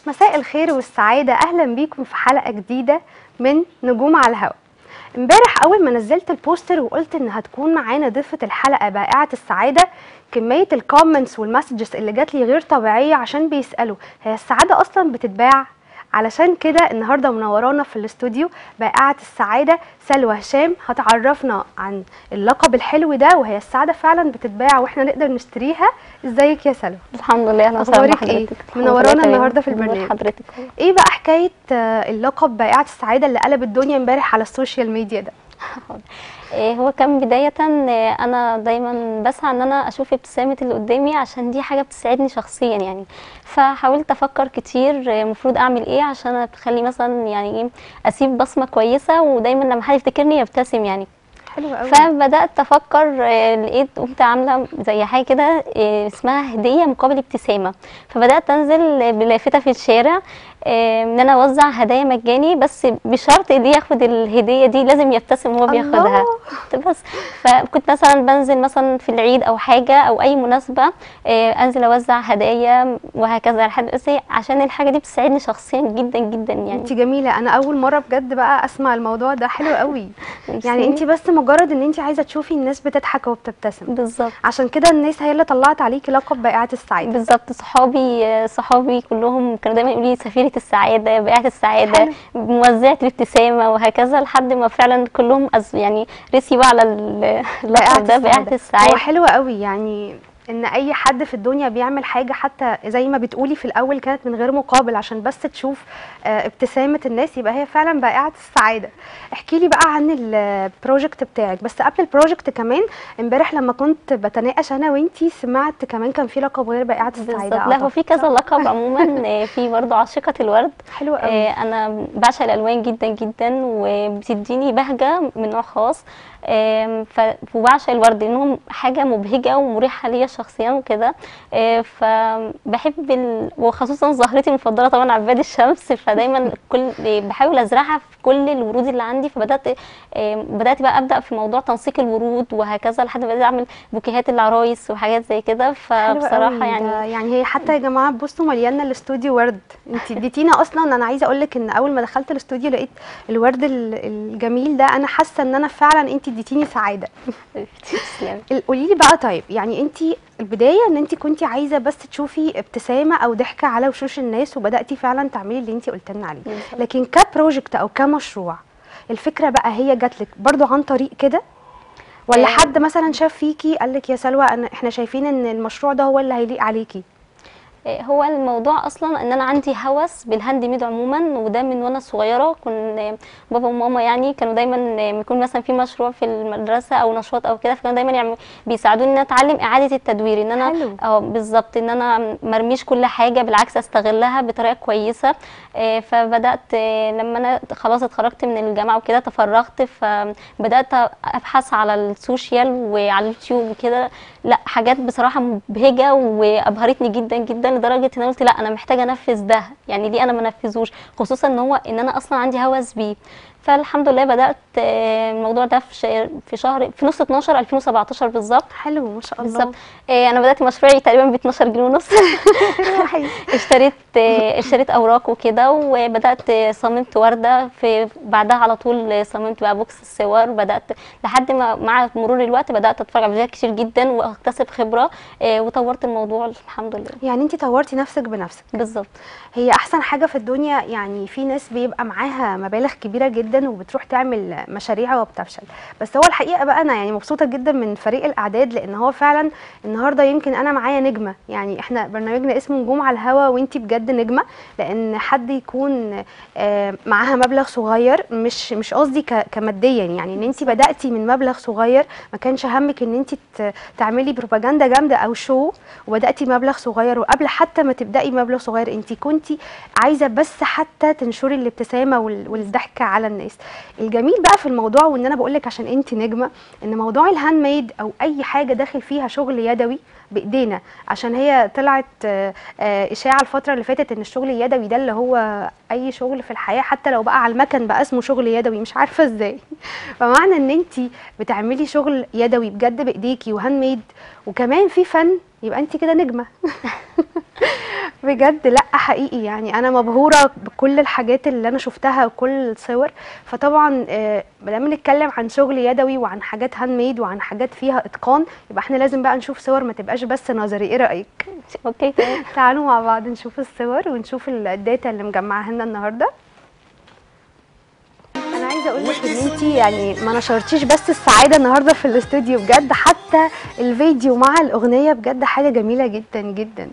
مساء الخير والسعادة أهلا بيكم في حلقة جديدة من نجوم على الهواء امبارح أول ما نزلت البوستر وقلت إن هتكون معانا ضيفة الحلقة بائعة السعادة كمية الكومنتس والمسجز اللي جات لي غير طبيعية عشان بيسألوا هي السعادة أصلا بتتباع علشان كده النهارده منورانا في الاستوديو بائعة السعادة سلوى هشام هتعرفنا عن اللقب الحلو ده وهي السعادة فعلا بتتباع واحنا نقدر نشتريها ازيك يا سلوى الحمد لله انا وسهلا أخبارك إيه؟ بحضرتك الحمد منورانا لله تمام. النهاردة في نور البرنامج. حضرتك ايه بقى حكايه آه، اللقب بائعه السعاده اللي قلب الدنيا امبارح على السوشيال ميديا ده إيه هو كان بداية آه، أنا دايما بسعى إن أنا أشوف ابتسامة اللي قدامي عشان دي حاجة بتسعدني شخصيا يعني فحاولت أفكر كتير آه، المفروض أعمل إيه عشان أخلي مثلا يعني إيه أسيب بصمة كويسة ودايما لما حد يفتكرني يبتسم يعني حلو قوي فبدات افكر آه، لقيت قمت عامله زي حاجه كده آه، اسمها هديه مقابل ابتسامه فبدات انزل بلافته في الشارع آه، ان انا اوزع هدايا مجاني بس بشرط اللي ياخد الهديه دي لازم يبتسم وهو بياخدها بس فكنت مثلا بنزل مثلا في العيد او حاجه او اي مناسبه آه، انزل اوزع هدايا وهكذا لحد بس هي عشان الحاجه دي بتساعدني شخصيا جدا جدا يعني انت جميله انا اول مره بجد بقى اسمع الموضوع ده حلو قوي ميرسي. يعني انت بس مجرد ان انت عايزه تشوفي الناس بتضحك وبتبتسم بالظبط عشان كده الناس هي اللي طلعت عليكي لقب بائعه السعاده بالظبط صحابي صحابي كلهم كانوا دايما يقولوا لي سفيرة السعادة بائعة السعادة حلو. موزعة الابتسامة وهكذا لحد ما فعلا كلهم أز يعني رسيوا على ال- اللقب ده بائعة هو السعادة حلو قوي يعني ان اي حد في الدنيا بيعمل حاجه حتى زي ما بتقولي في الاول كانت من غير مقابل عشان بس تشوف آه، ابتسامه الناس يبقى هي فعلا بائعه السعاده احكي لي بقى عن البروجكت بتاعك بس قبل البروجكت كمان امبارح لما كنت بتناقش انا وانتي سمعت كمان كان في لقب غير بائعه السعاده بالظبط لا هو أعتقد، في كذا صح؟ لقب عموما آه، في برضه عاشقة الورد حلو قوي آه، انا بعشق الالوان جدا جدا وبتديني بهجه من نوع خاص آم، ف- وبعشق الورد لانهم حاجه مبهجه ومريحه ليا شخصيا وكده آه، فبحب ال... وخصوصا زهرتي المفضله طبعا عباد الشمس فدايما كل بحاول ازرعها في كل الورود اللي عندي فبدات آم، بدات بقى ابدا في موضوع تنسيق الورود وهكذا لحد ما بدات اعمل بوكيهات العرايس وحاجات زي كده حلو فبصراحه قوي ده يعني يعني هي حتى يا جماعه بصوا مليانه الاستوديو ورد انت اديتينا اصلا انا عايزه اقول لك ان اول ما دخلت الاستوديو لقيت الورد ال- الجميل ده انا حاسه ان انا فعلا انت اديتيني سعاده تسلمي قولي لي بقى طيب يعني انت البدايه ان انت كنتي عايزه بس تشوفي ابتسامه او ضحكه على وشوش الناس وبداتي فعلا تعملي اللي انت قلت لنا عليه بالظبط. لكن كبروجكت او كمشروع الفكره بقى هي جات لك برضو عن طريق كده ولا آه. حد مثلا شاف فيكي قال لك يا سلوى أنا احنا شايفين ان المشروع ده هو اللي هيليق عليكي هو الموضوع اصلا ان انا عندي هوس بالهاند ميد عموما وده من وانا صغيره كن بابا وماما يعني كانوا دايما يكون مثلا في مشروع في المدرسه او نشاط او كده فكانوا دايما يعملوا بيساعدوني ان انا اتعلم اعاده التدوير ان انا حلو. اه بالظبط ان انا مرميش كل حاجه بالعكس استغلها بطريقه كويسه آه، فبدات آه، لما انا خلاص اتخرجت من الجامعه وكده تفرغت فبدات ابحث على السوشيال وعلى اليوتيوب وكده لا حاجات بصراحه مبهجه وابهرتني جدا جدا لدرجه ان انا قلت لا انا محتاجه انفذ ده يعني ليه انا ما انفذوش خصوصا ان هو ان انا اصلا عندي هوس بيه فالحمد لله بدات آه، الموضوع ده في ش- في شهر في نص 12 2017 بالظبط حلو ما شاء الله بالظبط آه، انا بدات مشروعي تقريبا ب 12 جنيه ونص روحي. اشتريت آه، اشتريت اوراق وكده وبدات آه، صممت ورده في بعدها على طول آه، صممت بقى بوكس الصور بدات لحد ما مع مرور الوقت بدات اتفرج على فيديوهات كتير جدا واكتسب خبره آه، وطورت الموضوع الحمد لله يعني انت طورتي نفسك بنفسك بالظبط هي احسن حاجه في الدنيا يعني في ناس بيبقى معاها مبالغ كبيره جدا وبتروح تعمل مشاريع وبتفشل بس هو الحقيقه بقى انا يعني مبسوطه جدا من فريق الاعداد لان هو فعلا النهارده يمكن انا معايا نجمه يعني احنا برنامجنا اسمه نجوم على الهوا وانتي بجد نجمه لان حد يكون آه، معاها مبلغ صغير مش مش قصدي ك- كماديا يعني ان انت بداتي من مبلغ صغير ما كانش همك ان انت ت- تعملي بروباجندا جامده او شو وبداتي مبلغ صغير وقبل حتى ما تبداي مبلغ صغير انت كنتي عايزه بس حتى تنشري الابتسامه وال- والضحكه على الناس الجميل بقى في الموضوع وان انا بقول لك عشان انت نجمه ان موضوع الهاند ميد او اي حاجه داخل فيها شغل يدوي بايدينا عشان هي طلعت آه، آه، اشاعه الفتره اللي فاتت ان الشغل اليدوي ده اللي هو اي شغل في الحياه حتى لو بقى على المكن بقى اسمه شغل يدوي مش عارفه ازاي فمعنى ان انت بتعملي شغل يدوي بجد بايديكي وهاند ميد وكمان في فن يبقى انت كده نجمه بجد لا حقيقي يعني انا مبهوره بكل الحاجات اللي انا شفتها وكل الصور فطبعا آه، ما دام بنتكلم عن شغل يدوي وعن حاجات هاند ميد وعن حاجات فيها اتقان يبقى احنا لازم بقى نشوف صور ما تبقاش بس نظري ايه رايك اوكي تمام تعالوا مع بعض نشوف الصور ونشوف ال- الداتا اللي مجمعاها لنا النهارده انا عايزه اقول لك ان انت يعني ما نشرتيش بس السعاده النهارده في الاستوديو بجد حتى الفيديو مع الاغنيه بجد حاجه جميله جدا جدا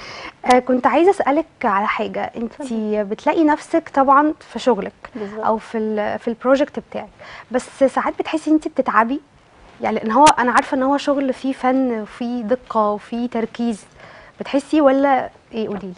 آه كنت عايزه اسالك على حاجه انت بتلاقي نفسك طبعا في شغلك بالظبط. او في ال في البروجكت بتاعك بس ساعات بتحسي ان انت بتتعبي يعني لان هو انا عارفه ان هو شغل فيه فن وفيه دقه وفيه تركيز بتحسي ولا ايه قولي لي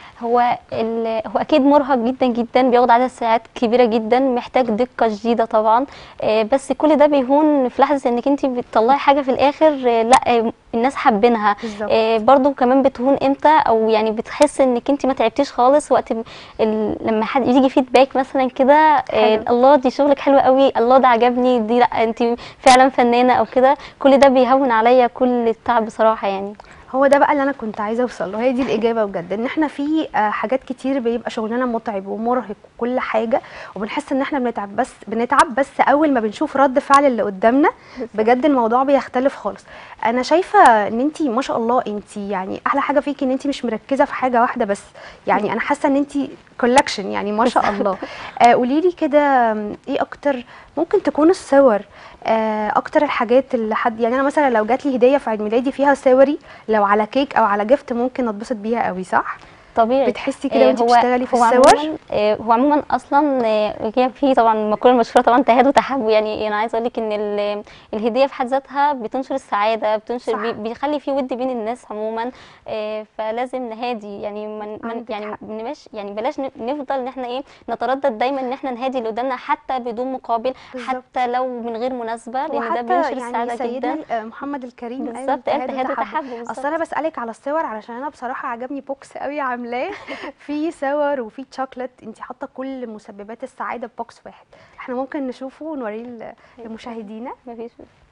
هو ال... هو اكيد مرهق جدا جدا بياخد عدد ساعات كبيره جدا محتاج دقه شديده طبعا آه، بس كل ده بيهون في لحظه انك انت بتطلعي حاجه في الاخر آه، لا آه، الناس حابينها بالظبط. آه، برضو كمان بتهون امتى او يعني بتحس انك انت ما تعبتيش خالص وقت ب- ال... لما حد يجي فيدباك مثلا كده آه، حلو. الله دي شغلك حلو قوي الله ده عجبني دي لا انت فعلا فنانه او كده كل ده بيهون عليا كل التعب بصراحه يعني هو ده بقى اللي انا كنت عايزه اوصل له هي دي الاجابه بجد ان احنا في آه، حاجات كتير بيبقى شغلنا متعب ومرهق وكل حاجه وبنحس ان احنا بنتعب بس بنتعب بس اول ما بنشوف رد فعل اللي قدامنا بجد الموضوع بيختلف خالص انا شايفه ان انت ما شاء الله انت يعني احلى حاجه فيكي ان انت مش مركزه في حاجه واحده بس يعني انا حاسه ان انت كولكشن يعني ما شاء الله آه قولي لي كده آم، ايه اكتر ممكن تكون الصور آه، اكتر الحاجات اللي حد يعني انا مثلا لو جات لي هديه في عيد ميلادي فيها صوري لو على كيك او على جفت ممكن اتبسط بيها قوي صح طبيعي بتحسي كده وانت هو- بتشتغلي في هو الصور عموما آه، هو عموما اصلا آه، هي في طبعا المقوله المشهوره طبعا تهاد وتحب يعني انا عايزه اقول لك ان ال- الهديه في حد ذاتها بتنشر السعاده بتنشر صح. بي- بيخلي في ود بين الناس عموما آه، فلازم نهادي يعني من من عندك يعني حق. بنمش يعني بلاش ن- نفضل ان احنا ايه نتردد دايما ان احنا نهادي اللي قدامنا حتى بدون مقابل بالظبط. حتى لو من غير مناسبه لان ده وحتى بينشر يعني السعاده سيدنا جدا ال- آه، محمد الكريم قال بالظبط قال تهاد تهاد وتحب. وتحب بالظبط. اصل انا بسالك على الصور علشان انا بصراحه عجبني بوكس قوي عاملاه في صور وفي تشوكلت انت حاطه كل مسببات السعاده بوكس واحد احنا ممكن نشوفه ونوريه ل- لمشاهدينا مفيش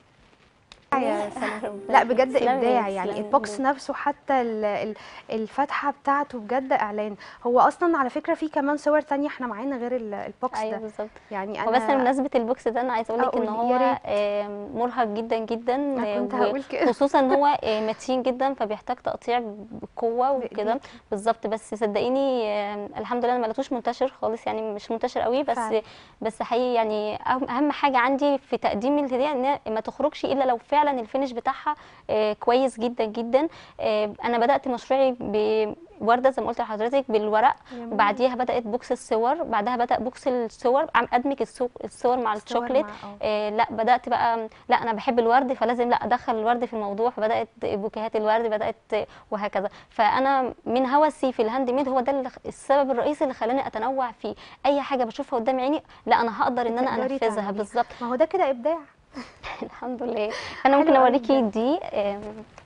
يا سلام لا بجد تسلمي، ابداع يعني تسلمي. البوكس نفسه حتى ال- ال- الفتحه بتاعته بجد اعلان هو اصلا على فكره في كمان صور تانية احنا معانا غير ال- البوكس ايوه ده بالظبط يعني هو بس انا بمناسبه البوكس ده انا عايزه اقول لك ان أقول يا هو ريت. آم، مرهق جدا جدا أنا آه، كنت و- هقول كده. خصوصا ان هو آه، متين جدا فبيحتاج تقطيع بقوه وكده بإيديكي. بالظبط بس صدقيني آم، الحمد لله أنا ما لقيتوش منتشر خالص يعني مش منتشر قوي بس فعلا. بس حقيقي يعني أهم أهم حاجه عندي في تقديم الهديه ان ما تخرجش الا لو فعلا الفينش بتاعها آه، كويس جدا جدا آه، انا بدات مشروعي بورده زي ما قلت لحضرتك بالورق جميل. وبعديها بدات بوكس الصور بعدها بدا بوكس الصور عم ادمج السو- الصور مع الصور الشوكليت مع- آه. آه لا بدات بقى لا انا بحب الورد فلازم لا ادخل الورد في الموضوع فبدات بوكيهات الورد بدات وهكذا فانا من هوسي في الهاند ميد هو ده اللي- السبب الرئيسي اللي خلاني اتنوع في اي حاجه بشوفها قدام عيني لا انا هقدر ان انا بتقدري انفذها تعمليها. بالظبط ما هو ده كده ابداع الحمد لله فانا ممكن حلو أوي اوريكي بجد. دي آم،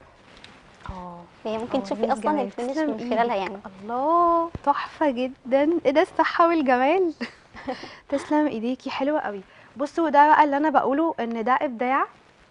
اه هي ممكن آه، تشوفي ميس اصلا جمال. الفينش تسلم من خلالها إيدك. يعني الله تحفه جدا ايه ده الصحه والجمال تسلم ايديكي حلوه قوي بصوا ده بقى اللي انا بقوله ان ده ابداع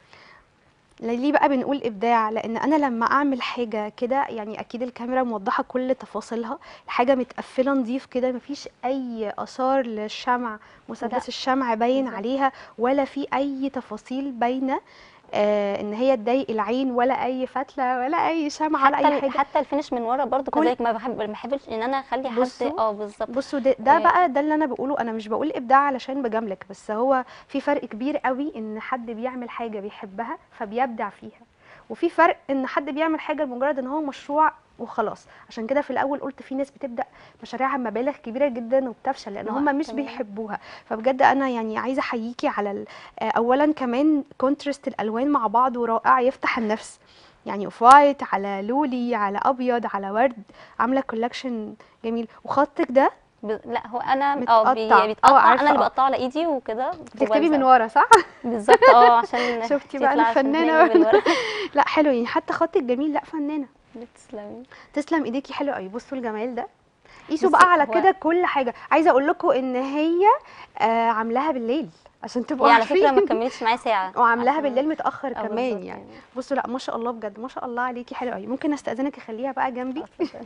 ليه بقى بنقول ابداع لان انا لما اعمل حاجه كده يعني اكيد الكاميرا موضحه كل تفاصيلها الحاجه متقفله نظيف كده مفيش اي اثار للشمع مسدس لا. الشمع باين بالظبط. عليها ولا في اي تفاصيل باينه آه ان هي تضايق العين ولا اي فتله ولا اي شمعه ولا حتى اي ال- حاجه حتى الفينش من ورا برضو كل- كذلك ما بحب ما بحبش ان انا اخلي حد بصوا. اه بالظبط بصوا ده, ده آه. بقى ده اللي انا بقوله انا مش بقول ابداع علشان بجاملك بس هو في فرق كبير قوي ان حد بيعمل حاجه بيحبها فبيبدع فيها وفي فرق ان حد بيعمل حاجه لمجرد ان هو مشروع وخلاص عشان كده في الاول قلت في ناس بتبدا مشاريعها بمبالغ كبيره جدا وبتفشل لان ما- هم مش تمام. بيحبوها فبجد انا يعني عايزه احييكي على ال- آه، اولا كمان كونترست الالوان مع بعض ورائع يفتح النفس يعني اوف وايت على لولي على ابيض على ورد عامله كولكشن جميل وخطك ده ب... لا هو انا اه متقطع. بي... اه، بيتقطع عارفة، انا اللي اه. بقطعه على ايدي وكده بتكتبي من وبلزق. ورا صح بالظبط اه عشان شفتي بقى تطلع الفنانة فنانة بالورق لا حلو يعني حتى خطك جميل لا فنانه تسلمي تسلم ايديكي حلو قوي بصوا الجمال ده قيسوا بصي، بقى على هو- كده كل حاجه عايزه اقول لكم ان هي آه عاملاها بالليل عشان تبقوا هي على فكره ما عارفين كملتش معايا ساعه وعاملاها عشان- بالليل متاخر اه كمان بالظبط يعني بصوا لا ما شاء الله بجد ما شاء الله عليكي حلو قوي ممكن استاذنك اخليها بقى جنبي اه، اتفضلي.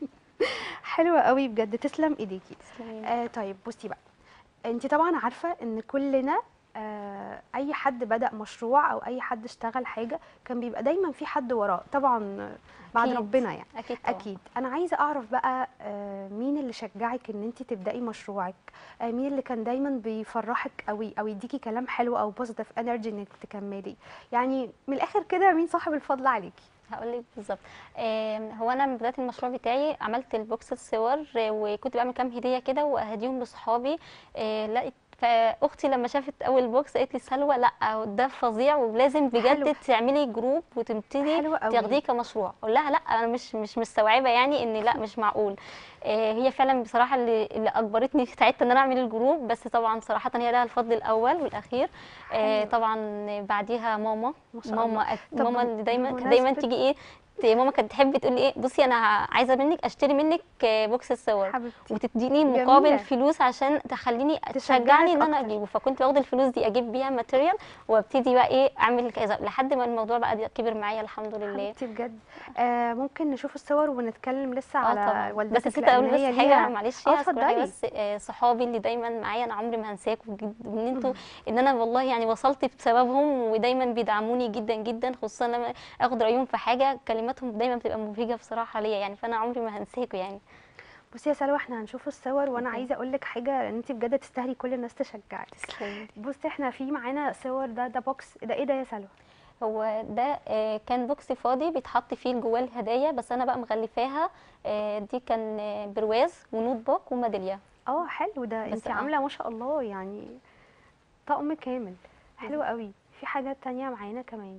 حلوه قوي بجد تسلم ايديكي تسلمي. آه طيب بصي بقى انت طبعا عارفه ان كلنا آه اي حد بدا مشروع او اي حد اشتغل حاجه كان بيبقى دايما في حد وراه طبعا آه، بعد أكيد. ربنا يعني اكيد طبعا. اكيد انا عايزه اعرف بقى آه، مين اللي شجعك ان انت تبداي مشروعك آه، مين اللي كان دايما بيفرحك او او يديكي كلام حلو او بوزيتيف انرجي انك تكملي يعني من الاخر كده مين صاحب الفضل عليكي هقول لك بالظبط آم، هو انا من بدايه المشروع بتاعي عملت البوكس الصور آه، وكنت بعمل كام هديه كده واهديهم لاصحابي آه، لقيت فاختي لما شافت اول بوكس قالت لي سلوى لا ده فظيع ولازم حلو. بجد تعملي جروب وتبتدي حلو قوي. تاخديه كمشروع اقول لها لا انا مش مش مستوعبه يعني ان لا مش معقول آه، هي فعلا بصراحه اللي, اللي اجبرتني ساعتها ان انا اعمل الجروب بس طبعا صراحه هي لها الفضل الاول والاخير آه، حلو. طبعا بعديها ماما ما شاء ماما الله. أك- طب ماما اللي دايما بمناسبة- دايما تيجي ايه ت- ماما كانت تحب تقول لي ايه بصي انا ع- عايزه منك اشتري منك آه، بوكس الصور حبيبتي وتديني جميلة. مقابل فلوس عشان تخليني تشجعك تشجعني ان انا أكتر. اجيبه فكنت واخده الفلوس دي اجيب بيها ماتيريال وابتدي بقى ايه اعمل كذا لحد ما الموضوع بقى دي- كبر معايا الحمد لله حبيبتي بجد آه ممكن نشوف الصور ونتكلم لسه اه على طبعا والدتك بس نسيت اقول لأن هي بس حاجه ليها- معلش اه هذكر حاجه اتفضلي. بس آه، صحابي اللي دايما معايا انا عمري ما هنساكم جد وان انتوا ان انا والله يعني وصلت بسببهم ودايما بيدعموني جدا جدا خصوصا لما اخد رايهم في حاجه كلماتهم دايما بتبقى مبهجه بصراحه ليا يعني فانا عمري ما هنساكم يعني بصي يا سلوى احنا هنشوف الصور وانا اوكي. عايزه اقول لك حاجه ان انت بجد تستاهلي كل الناس تشجعك تسلمي بصي احنا في معانا صور ده ده بوكس ده ايه ده يا سلوى هو ده آه، كان بوكس فاضي بيتحط فيه جواه الهدايا بس انا بقى مغلفاها آه، دي كان آه، برواز ونوت بوك وميداليه اه حلو ده بس انت اه. عامله ما شاء الله يعني طقم كامل حلو قوي في حاجات تانية معانا كمان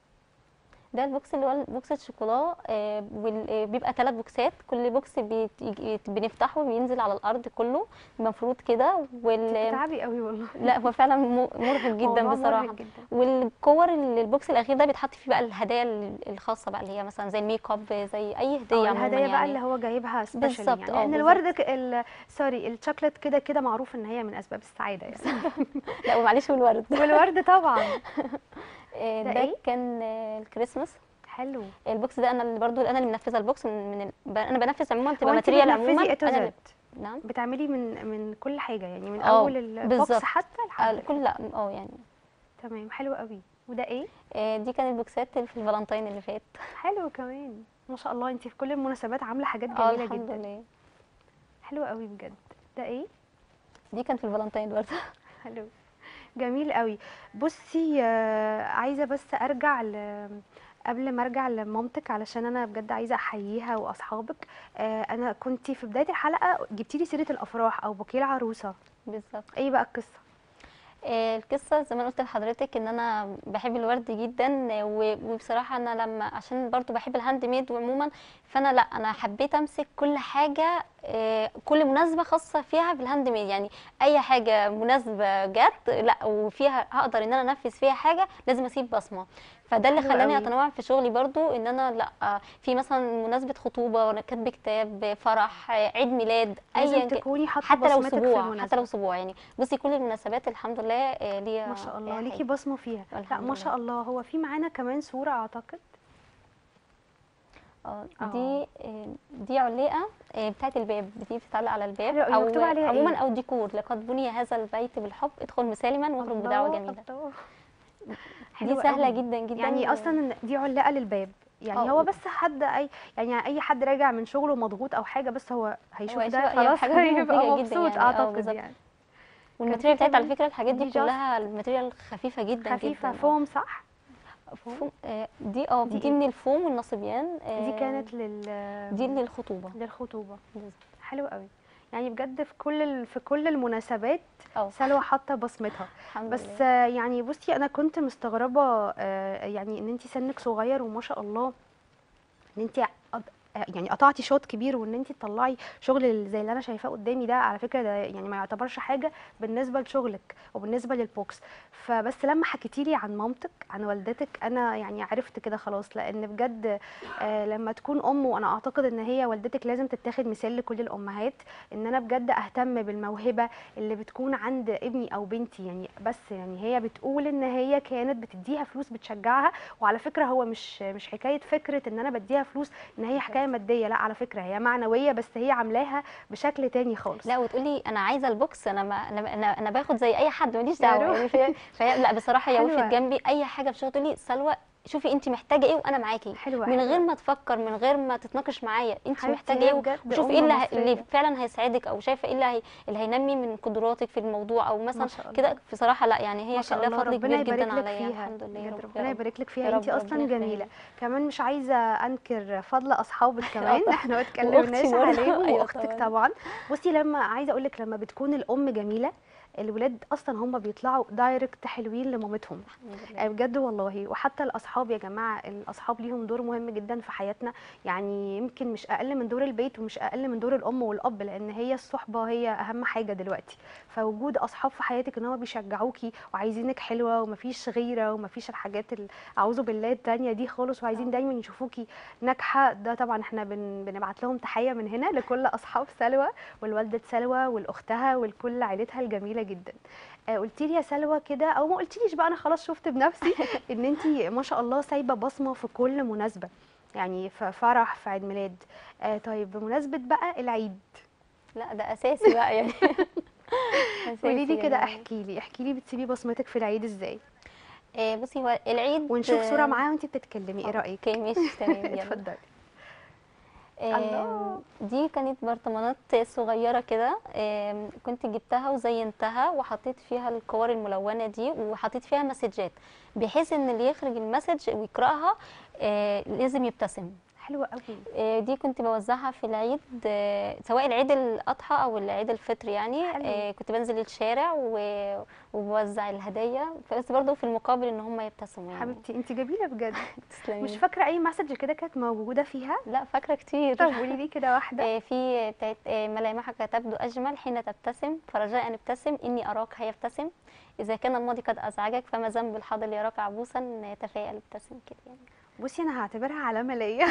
ده البوكس اللي هو البوكس الشوكولا آه، وال- آه، بيبقى ثلاث بوكسات كل بوكس بيت- يج- بنفتحه بينزل على الارض كله مفروض كده انت وال بتتعبي قوي والله لا هو فعلا م- مرهق جدا موضوع مرهق بصراحه جدا. والكور اللي البوكس الاخير ده بيتحط فيه بقى الهدايا ال- الخاصه بقى اللي هي مثلا زي الميك اب زي اي هديه اه عموما الهدايا بقى يعني اللي هو جايبها سبيشال بالظبط، يعني اه لان بالظبط. الورد ك- ال- سوري الشوكليت كده كده معروف ان هي من اسباب السعاده يعني لا ومعلش والورد والورد طبعا آه، ده ده ايه؟ كان آه، الكريسماس حلو البوكس ده انا اللي برضو انا اللي منفذه البوكس من, من ال... ب- انا بنفذ عموما هو بتبقى انت ماتيريال بتنفذي عموما A to انا اللي- Z. نعم بتعملي من من كل حاجه يعني من اه، اول البوكس بالظبط. حتى آه، لحد كل لا اه يعني تمام حلو قوي وده ايه آه، دي كانت البوكسات اللي في الفالنتين اللي فات حلو كمان ما شاء الله انت في كل المناسبات عامله حاجات اه جميله الحمد جدا لله حلو قوي بجد ده ايه دي كانت في الفالنتين برضه حلو جميل قوي بصي آه، عايزه بس ارجع ل قبل ما ارجع لمامتك علشان انا بجد عايزه احييها واصحابك آه، انا كنت في بدايه الحلقه جبتي لي سيره الافراح او بوكيه العروسه بالظبط ايه بقى القصه آه، القصه زي ما أنا قلت لحضرتك ان انا بحب الورد جدا آه، و- وبصراحه انا لما عشان برضو بحب الهاند ميد عموما فانا لا انا حبيت امسك كل حاجه آه، كل مناسبه خاصه فيها بالهاند ميد يعني اي حاجه مناسبه جت لا وفيها هقدر ان انا انفذ فيها حاجه لازم اسيب بصمه فده اللي حلو خلاني قوي. اتنوع في شغلي برضو ان انا لا آه، في مثلا مناسبه خطوبه وانا كاتبه كتاب فرح آه، عيد ميلاد لازم ايا كان تكوني حاطه حتى لو بصمتك في اسبوع حتى المناسبة. لو اسبوع يعني بصي كل المناسبات الحمد لله آه، ليا ما شاء الله ليها ليكي حاجة. بصمه فيها لا الحمد ما شاء الله هو في معانا كمان صوره اعتقد اه اه. دي آه، دي علقه آه، بتاعت الباب دي بتتعلق على الباب حلو أوي، مكتوب عليها عموما إيه؟ او ديكور لقد بني هذا البيت بالحب ادخل مسالما واخرج بدعوه الله، جميله الله. دي حلو سهله قوي. جدا جدا يعني اصلا دي علقه للباب يعني اه. هو بس حد اي يعني اي حد راجع من شغله مضغوط او حاجه بس هو هيشوف هيشوف- ده هي خلاص الحاجات دي هيبقى مبهجة جدا مبسوط يعني، اه اعتقد بالظبط. يعني والماتيريال في بتاعت على كمان فكره الحاجات دي دي جاست- كلها الماتيريال خفيفه جدا خفيفه جدا فوم صح فوم آه، دي اه دي دي, ايه؟ من الفوم والنصبيان دي آه، كانت لل دي للخطوبه للخطوبه بالظبط. حلو قوي يعني بجد في كل ال... في كل المناسبات اه سلوى حاطه بصمتها الحمد بس لله آه، يعني بصي انا كنت مستغربه آه، يعني ان انت سنك صغير وما شاء الله ان انت آه، يعني قطعتي شوط كبير وان انت تطلعي شغل زي اللي انا شايفاه قدامي ده على فكره ده يعني ما يعتبرش حاجه بالنسبه لشغلك وبالنسبه للبوكس فبس لما حكيتي لي عن مامتك عن والدتك انا يعني عرفت كده خلاص لان بجد آه، لما تكون ام وانا اعتقد ان هي والدتك لازم تتاخد مثال لكل الامهات ان انا بجد اهتم بالموهبه اللي بتكون عند ابني او بنتي يعني بس يعني هي بتقول ان هي كانت بتديها فلوس بتشجعها وعلى فكره هو مش مش حكايه فكره ان انا بديها فلوس ان هي حكايه ماديه لا على فكره هي معنويه بس هي عاملاها بشكل تاني خالص لا وتقولي انا عايزه البوكس انا ما انا انا, أنا باخد زي اي حد ماليش يا دعوه روح. يعني فهي فهي- لا بصراحه هي حلوة. وقفت جنبي اي حاجه في شغل تقولي سلوى شوفي انت محتاجه ايه وانا معاكي حلوة، من حلوة. غير ما تفكر من غير ما تتناقش معايا انت حبيبتي، محتاجه هي ايه بجد وشوفي أم ايه اللي, ه- مصرية. اللي فعلا هيساعدك او شايفه ايه اللي, هي اللي هينمي من قدراتك في الموضوع او ما مثلا شاء الله. كده بصراحه لا يعني هي ما شاء كان لها الله فضل ربنا كبير يبارك جدا لك عليا فيها الحمد لله يا بجد رب يا ربنا رب. يبارك لك يا فيها رب انت ربنا اصلا يخليك. جميله كمان مش عايزه انكر فضل اصحابك كمان طبعاً. احنا ما اتكلمناش وأختي برضه. عليهم أيوة واختك طبعاً. طبعا بصي لما عايزه اقول لك لما بتكون الام جميله الولاد اصلا هم بيطلعوا دايركت حلوين لمامتهم الحمد لله آه بجد والله وحتى الاصحاب يا جماعه الاصحاب ليهم دور مهم جدا في حياتنا يعني يمكن مش اقل من دور البيت ومش اقل من دور الام والاب لان هي الصحبه هي اهم حاجه دلوقتي فوجود اصحاب في حياتك ان هم بيشجعوكي وعايزينك حلوه ومفيش غيره ومفيش الحاجات ال- اعوذ بالله التانية دي خالص وعايزين طبعاً. دايما يشوفوكي ناجحه ده طبعا احنا بن بنبعت لهم تحيه من هنا لكل اصحاب سلوى والوالده سلوى والاختها ولكل عيلتها الجميله جدا آه، قلتي لي يا سلوى كده او ما قلتليش بقى انا خلاص شفت بنفسي ان انت ما شاء الله سايبه بصمه في كل مناسبه يعني في فرح في عيد ميلاد آه طيب بمناسبه بقى العيد لا ده اساسي بقى يعني قولي لي أساسي كده يعني. احكي لي احكي لي بتسيبي بصمتك في العيد ازاي آه، بصي هو العيد ونشوف صوره معاها وانت بتتكلمي ايه رايك اوكي ماشي تمام يلا اتفضلي آم، الله. دي كانت برطمانات صغيرة كده آم، كنت جبتها وزينتها وحطيت فيها الكور الملونة دي وحطيت فيها مسجات بحيث ان اللي يخرج المسج ويقرأها آه، لازم يبتسم حلوه قوي آه، دي كنت بوزعها في العيد آه، سواء العيد الاضحى او العيد الفطر يعني حلو. آه، كنت بنزل الشارع و- وبوزع الهدايا بس برضه في المقابل ان هم يبتسموا يعني حبيبتي انت جميله بجد تسلمي مش فاكره اي مسج كده كانت موجوده فيها لا فاكره كتير طب قولي لي كده واحده آه، في بتاعت آه، ملامحك تبدو أجمل حين تبتسم فرجاء أن ابتسم إني أراك هيبتسم إذا كان الماضي قد أزعجك فما ذنب الحاضر يراك عبوسا تفائل ابتسم كده يعني بصي انا هعتبرها علامه ليا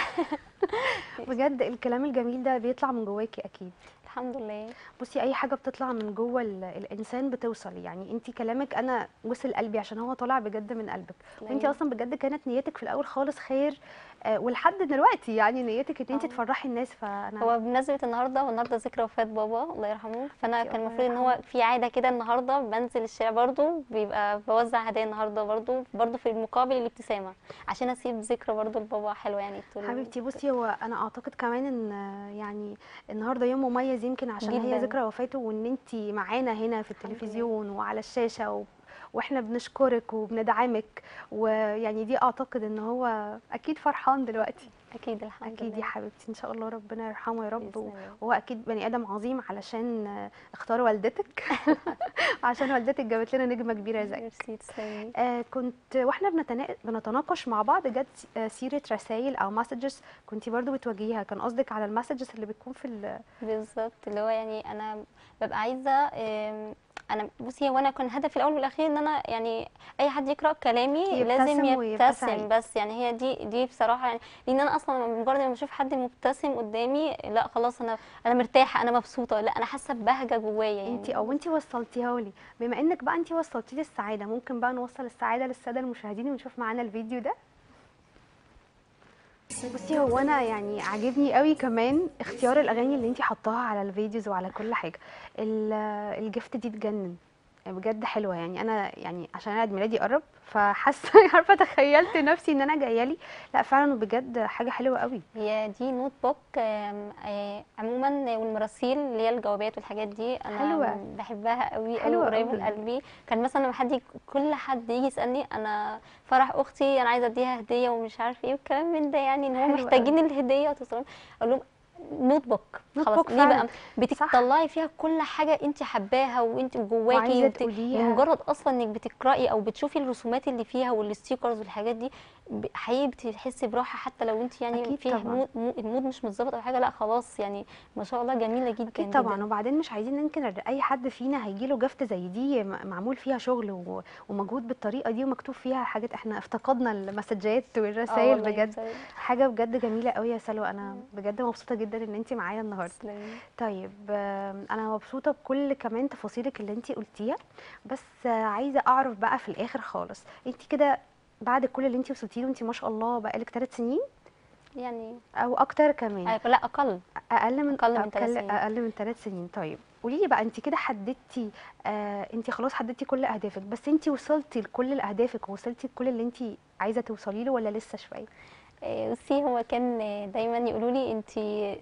بجد الكلام الجميل ده بيطلع من جواكي اكيد الحمد لله بصي اي حاجه بتطلع من جوه ال- الانسان بتوصل يعني انت كلامك انا وصل قلبي عشان هو طالع بجد من قلبك وانت تسلمي. اصلا بجد كانت نيتك في الاول خالص خير آه ولحد دلوقتي يعني نيتك ان انت آه. تفرحي الناس فانا هو بمناسبة النهاردة والنهاردة ذكرى وفاة بابا الله يرحمه فأنا حبيبتي، كان الله المفروض إن هو يرحمه. في عادة كده النهاردة بنزل الشارع برضو بيبقى بوزع هدايا النهاردة برضو برضو في المقابل الابتسامة عشان أسيب ذكرى برضو لبابا حلوة يعني طول حبيبتي بصي هو انا اعتقد كمان ان آه، يعني النهارده يوم مميز يمكن عشان هي جداً. ذكرى وفاته وان انت معانا هنا في التلفزيون وعلى الشاشه و... واحنا بنشكرك وبندعمك ويعني دي اعتقد ان هو اكيد فرحان دلوقتي أكيد الحمد اكيد يا لله حبيبتي ان شاء الله ربنا يرحمه يا رب بإذن الله. وهو اكيد بني ادم عظيم علشان آه، اختار والدتك عشان والدتك جابت لنا نجمه كبيره زيك ميرسي تسلمي آه كنت واحنا بنتنا- بنتناقش مع بعض جت آه سيره رسائل او مسجز كنت برضو بتواجهيها كان قصدك على المسجز اللي بتكون في ال- بالظبط اللي هو يعني انا ببقى عايزه آم، انا بصي هو انا كان هدفي الاول والاخير ان انا يعني اي حد يقرا كلامي يبتسم لازم ويبقى سعيد. يبتسم بس يعني هي دي دي بصراحه يعني لان انا اصلا مجرد ما بشوف حد مبتسم قدامي لا خلاص انا انا مرتاحه انا مبسوطه لا انا حاسه ببهجه جوايا يعني انت او انت وصلتيها لي بما انك بقى انت وصلتي لي السعاده ممكن بقى نوصل السعاده للساده المشاهدين ونشوف معانا الفيديو ده بصي هو انا يعني عاجبني قوي كمان اختيار الاغاني اللي انت حطاها على الفيديوز وعلى كل حاجه ال- الجفت دي تجنن بجد حلوه يعني انا يعني عشان عيد ميلادي قرب فحاسه عارفه تخيلت نفسي ان انا جايه لي لا فعلا بجد حاجه حلوه قوي هي دي نوت بوك آم، آه، عموما والمراسيل اللي هي الجوابات والحاجات دي انا حلوة. بحبها قوي قوي حلوة قريبه قوي. لقلبي كان مثلا لما حد يك- كل حد يجي يسالني انا فرح اختي انا عايزه اديها هديه ومش عارف ايه والكلام من ده يعني ان هم حلو محتاجين الهديه وتوصلهم اقول لهم نوت بوك نوت خلاص بوك ليه بقى فعلا. بتطلعي فيها كل حاجه انت حباها وانت جواكي وعايزة وبت- تقوليها. مجرد اصلا انك بتقراي او بتشوفي الرسومات اللي فيها والستيكرز والحاجات دي ب- حقيقي بتحسي براحه حتى لو انت يعني أكيد في طبعاً. مود مو- المود مش متظبط او حاجه لا خلاص يعني ما شاء الله جميله جدا اكيد طبعا جداً. وبعدين مش عايزين ننكر اي حد فينا هيجيله جفت زي دي م- معمول فيها شغل و- ومجهود بالطريقه دي ومكتوب فيها حاجات احنا افتقدنا المسجات آه والرسائل والله بجد بصراحة. حاجه بجد جميله قوي يا سلوى انا بجد مبسوطه جدا ان انت معايا النهارده تسلمي. طيب آم، انا مبسوطه بكل كمان تفاصيلك اللي انت قلتيها بس آه، عايزه اعرف بقى في الاخر خالص انت كده بعد كل اللي انت وصلتي له انت ما شاء الله بقالك ثلاث سنين يعني او اكتر كمان آه، لا اقل اقل من أقل من تلات أقل, سنين. اقل من ثلاث سنين طيب قولي لي بقى انت كده حددتي آه انت خلاص حددتي كل اهدافك بس انت وصلتي لكل اهدافك ووصلتي لكل اللي انت عايزه توصلي له ولا لسه شويه آه، بصي هو كان آه، دايما يقولوا لي انت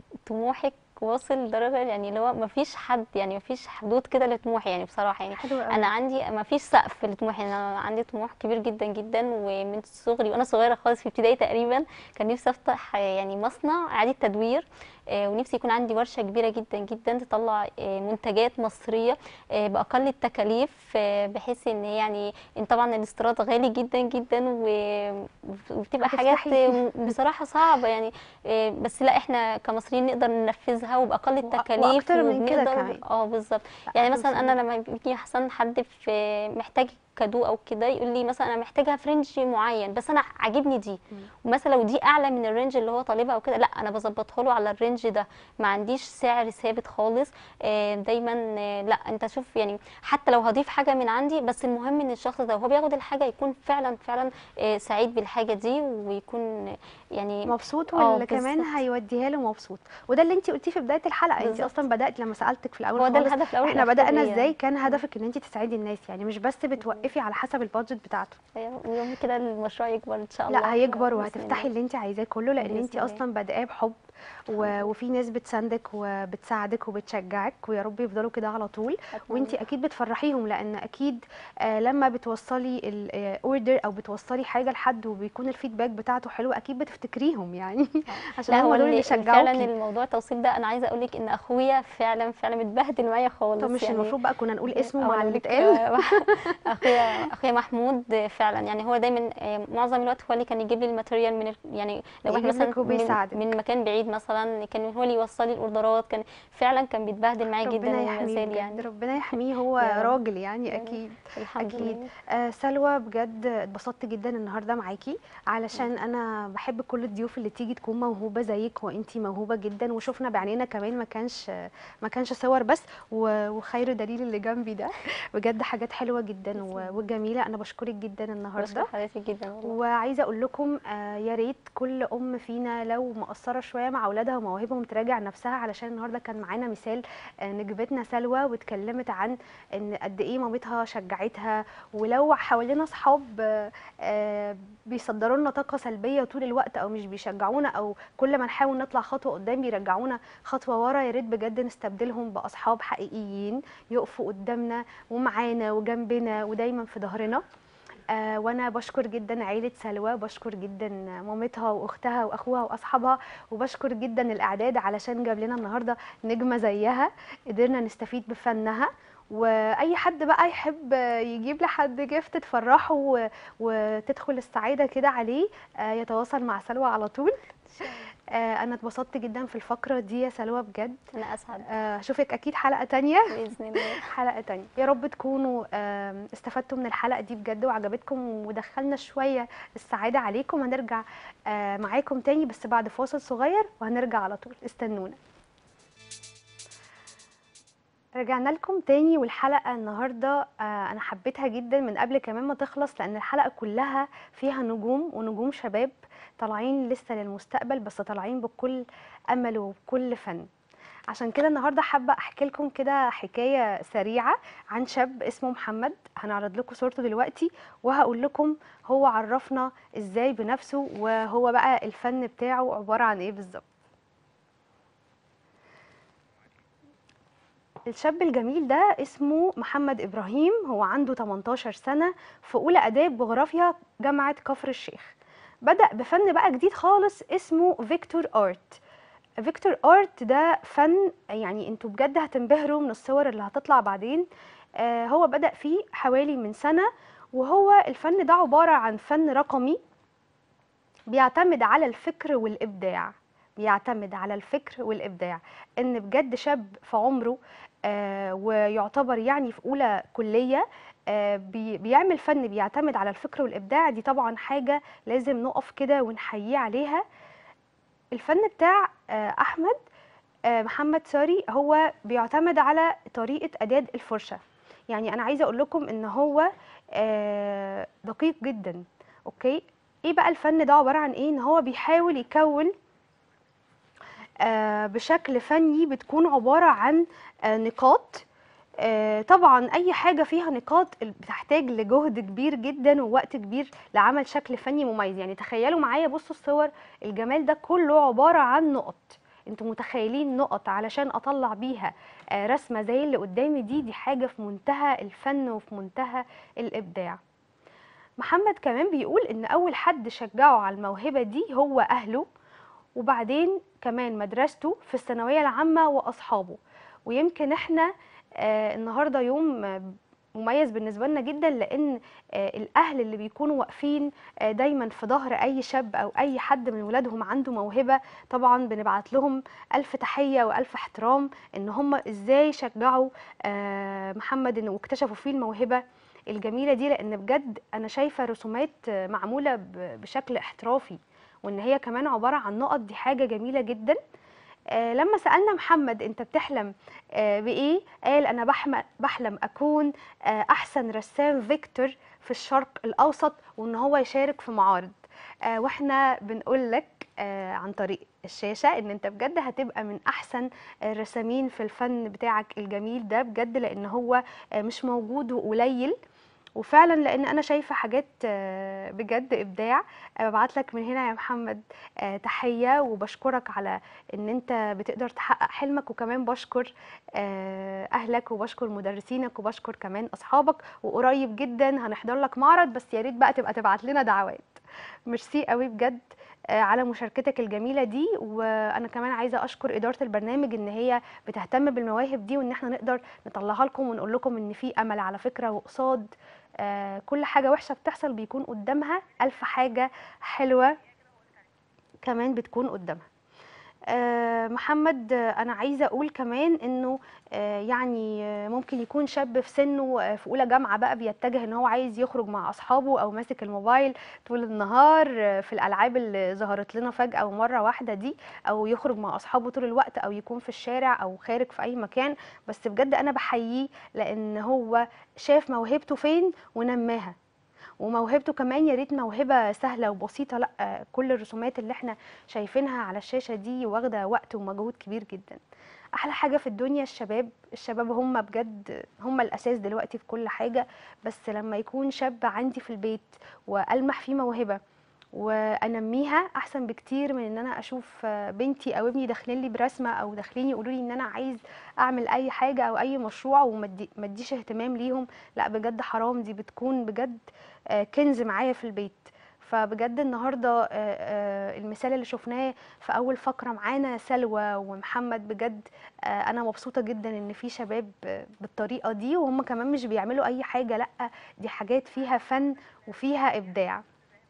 طموحك واصل لدرجه يعني اللي هو ما فيش حد يعني ما فيش حدود كده لطموحي يعني بصراحه يعني حلو قوي انا عندي ما فيش سقف لطموحي انا عندي طموح كبير جدا جدا ومن صغري وانا صغيره خالص في ابتدائي تقريبا كان نفسي افتح آه، يعني مصنع اعاده تدوير آه، ونفسي يكون عندي ورشه كبيره جدا جدا تطلع آه، منتجات مصريه آه، باقل التكاليف آه، بحيث ان هي يعني ان طبعا الاستيراد غالي جدا جدا و- وبتبقى حاجات هتفتحي. آه، بصراحه صعبه يعني آه، بس لا احنا كمصريين نقدر ننفذها وباقل وأ- التكاليف وأكتر من كده وبنقدر- كمان. اه بالظبط يعني مثلا هتوصلي. انا لما بيجي حسن حد في محتاج كادو او كده يقول لي مثلا انا محتاجها في رينج معين بس انا عاجبني دي ومثلا لو دي اعلى من الرينج اللي هو طالبها او كده لا انا بظبطها له على الرينج ده ما عنديش سعر ثابت خالص آه، دايما آه، لا انت شوف يعني حتى لو هضيف حاجه من عندي بس المهم ان الشخص ده وهو بياخد الحاجه يكون فعلا فعلا آه، سعيد بالحاجه دي ويكون آه، يعني مبسوط آه، واللي كمان بالظبط. هيوديها له مبسوط وده اللي انت قلتيه في بدايه الحلقه انت بالظبط. اصلا بدات لما سالتك في الاول هو ده خالص الهدف الاول احنا والأخير بدانا ليا. ازاي كان هدفك ان انت تساعدي الناس يعني مش بس بتوقفي على حسب البادجت بتاعته أيوة، ويوم كده المشروع يكبر ان شاء الله لا هيكبر بإذن وهتفتحي الله. اللي انت عايزاه كله لان بإذن انت الله. اصلا بادئه بحب و... وفي ناس بتساندك وبتساعدك وبتشجعك ويا رب يفضلوا كده على طول أتمنى. وانت اكيد بتفرحيهم لان اكيد آه لما بتوصلي الاوردر او بتوصلي حاجه لحد وبيكون الفيدباك بتاعته حلو اكيد بتفتكريهم يعني عشان لا هم هو دول اللي اللي فعلا شجعوكي الموضوع التوصيل ده انا عايزه اقول لك ان اخويا فعلا فعلا متبهدل معايا خالص طب مش يعني المفروض بقى كنا نقول اسمه آه، مع أنا اللي بقولك، اتقال آه، اخويا اخويا محمود آه، فعلا يعني هو دايما آه، معظم الوقت هو اللي كان يجيب لي الماتيريال من ال- يعني لو احنا يجيب لك مثلا وبيساعدك. من, من مكان بعيد مثلا كان هو اللي يوصل لي الاوردرات كان فعلا كان بيتبهدل معايا جدا ربنا يحميه ومازال بجد يعني ربنا يحميه هو يا رب. راجل يعني يا رب. اكيد الحمد اكيد لله آه سلوى بجد اتبسطت جدا النهارده معاكي علشان انا بحب كل الضيوف اللي تيجي تكون موهوبه زيك وانتي موهوبه جدا وشفنا بعينينا كمان ما كانش ما كانش صور بس و- وخير دليل اللي جنبي ده بجد حاجات حلوه جدا و- وجميله انا بشكرك جدا النهارده بشكر حضرتك جدا والله وعايزه اقول لكم آه يا ريت كل ام فينا لو مقصره شويه مع اولادها ومواهبهم تراجع نفسها علشان النهارده كان معانا مثال آه نجبتنا سلوى واتكلمت عن ان قد ايه مامتها شجعتها ولو حوالينا اصحاب آه آه بيصدروا لنا طاقه سلبيه طول الوقت او مش بيشجعونا او كل ما نحاول نطلع خطوه قدام بيرجعونا خطوه ورا يا ريت بجد نستبدلهم باصحاب حقيقيين يقفوا قدامنا ومعانا وجنبنا ودايما في ظهرنا آه وانا بشكر جدا عيله سلوى بشكر جدا مامتها واختها واخوها واصحابها وبشكر جدا الاعداد علشان جاب لنا النهارده نجمه زيها قدرنا نستفيد بفنها واي حد بقى يحب يجيب لحد جفت تفرحه و- وتدخل السعاده كده عليه آه يتواصل مع سلوى على طول آه انا اتبسطت جدا في الفقره دي يا سلوى بجد انا اسعد آه، هشوفك اكيد حلقه تانية باذن الله حلقه تانية يا رب تكونوا آم، استفدتوا من الحلقه دي بجد وعجبتكم ودخلنا شويه السعاده عليكم هنرجع آه، معاكم تاني بس بعد فاصل صغير وهنرجع على طول استنونا رجعنا لكم تاني والحلقة النهاردة آه أنا حبيتها جدا من قبل كمان ما تخلص لأن الحلقة كلها فيها نجوم ونجوم شباب طالعين لسه للمستقبل بس طالعين بكل أمل وبكل فن عشان كده النهارده حابه احكي لكم كده حكايه سريعه عن شاب اسمه محمد هنعرض لكم صورته دلوقتي وهقول لكم هو عرفنا ازاي بنفسه وهو بقى الفن بتاعه عباره عن ايه بالظبط الشاب الجميل ده اسمه محمد ابراهيم هو عنده 18 سنه في اولى اداب جغرافيا جامعه كفر الشيخ بدأ بفن بقى جديد خالص اسمه فيكتور ارت فيكتور ارت ده فن يعني انتوا بجد هتنبهروا من الصور اللي هتطلع بعدين آه هو بدأ فيه حوالي من سنة وهو الفن ده عبارة عن فن رقمي بيعتمد على الفكر والابداع بيعتمد على الفكر والابداع ان بجد شاب في عمره آه ويعتبر يعني في اولى كليه آه بي بيعمل فن بيعتمد على الفكر والابداع دي طبعا حاجه لازم نقف كده ونحييه عليها الفن بتاع آه احمد آه محمد ساري هو بيعتمد على طريقه اداه الفرشه يعني انا عايزه اقول لكم ان هو آه دقيق جدا اوكي ايه بقى الفن ده عباره عن ايه ان هو بيحاول يكون آه بشكل فني بتكون عباره عن آه نقاط آه طبعا اي حاجه فيها نقاط بتحتاج لجهد كبير جدا ووقت كبير لعمل شكل فني مميز يعني تخيلوا معايا بصوا الصور الجمال ده كله عباره عن نقط انتوا متخيلين نقط علشان اطلع بيها آه رسمه زي اللي قدامي دي دي حاجه في منتهى الفن وفي منتهى الابداع محمد كمان بيقول ان اول حد شجعه على الموهبه دي هو اهله وبعدين كمان مدرسته في الثانويه العامه واصحابه ويمكن احنا آه النهارده يوم آه مميز بالنسبه لنا جدا لان آه الاهل اللي بيكونوا واقفين آه دايما في ظهر اي شاب او اي حد من ولادهم عنده موهبه طبعا بنبعت لهم الف تحيه والف احترام ان هم ازاي شجعوا آه محمد انه واكتشفوا فيه الموهبه الجميله دي لان بجد انا شايفه رسومات معموله بشكل احترافي وان هي كمان عباره عن نقط دي حاجه جميله جدا آه لما سالنا محمد انت بتحلم آه بايه قال انا بحلم بحلم اكون آه احسن رسام فيكتور في الشرق الاوسط وان هو يشارك في معارض آه واحنا بنقول لك آه عن طريق الشاشه ان انت بجد هتبقى من احسن الرسامين في الفن بتاعك الجميل ده بجد لان هو آه مش موجود وقليل وفعلا لان انا شايفه حاجات بجد ابداع ببعت لك من هنا يا محمد تحيه وبشكرك على ان انت بتقدر تحقق حلمك وكمان بشكر اهلك وبشكر مدرسينك وبشكر كمان اصحابك وقريب جدا هنحضر لك معرض بس يا ريت بقى تبقى تبعت لنا دعوات ميرسي قوي بجد على مشاركتك الجميله دي وانا كمان عايزه اشكر اداره البرنامج ان هي بتهتم بالمواهب دي وان احنا نقدر نطلعها لكم ونقول لكم ان في امل على فكره وقصاد آه كل حاجه وحشه بتحصل بيكون قدامها الف حاجه حلوه كمان بتكون قدامها آه محمد آه انا عايزه اقول كمان انه آه يعني ممكن يكون شاب في سنه في اولى جامعه بقى بيتجه ان هو عايز يخرج مع اصحابه او ماسك الموبايل طول النهار في الالعاب اللي ظهرت لنا فجاه ومره واحده دي او يخرج مع اصحابه طول الوقت او يكون في الشارع او خارج في اي مكان بس بجد انا بحييه لان هو شاف موهبته فين ونماها وموهبته كمان يا ريت موهبه سهله وبسيطه لا كل الرسومات اللي احنا شايفينها على الشاشه دي واخده وقت ومجهود كبير جدا احلى حاجه في الدنيا الشباب الشباب هم بجد هم الاساس دلوقتي في كل حاجه بس لما يكون شاب عندي في البيت والمح فيه موهبه وانميها احسن بكتير من ان انا اشوف بنتي او ابني داخلين لي برسمه او داخلين يقولوا لي ان انا عايز اعمل اي حاجه او اي مشروع وما اديش اهتمام ليهم لا بجد حرام دي بتكون بجد كنز معايا في البيت فبجد النهارده المثال اللي شفناه في اول فقره معانا سلوى ومحمد بجد انا مبسوطه جدا ان في شباب بالطريقه دي وهم كمان مش بيعملوا اي حاجه لا دي حاجات فيها فن وفيها ابداع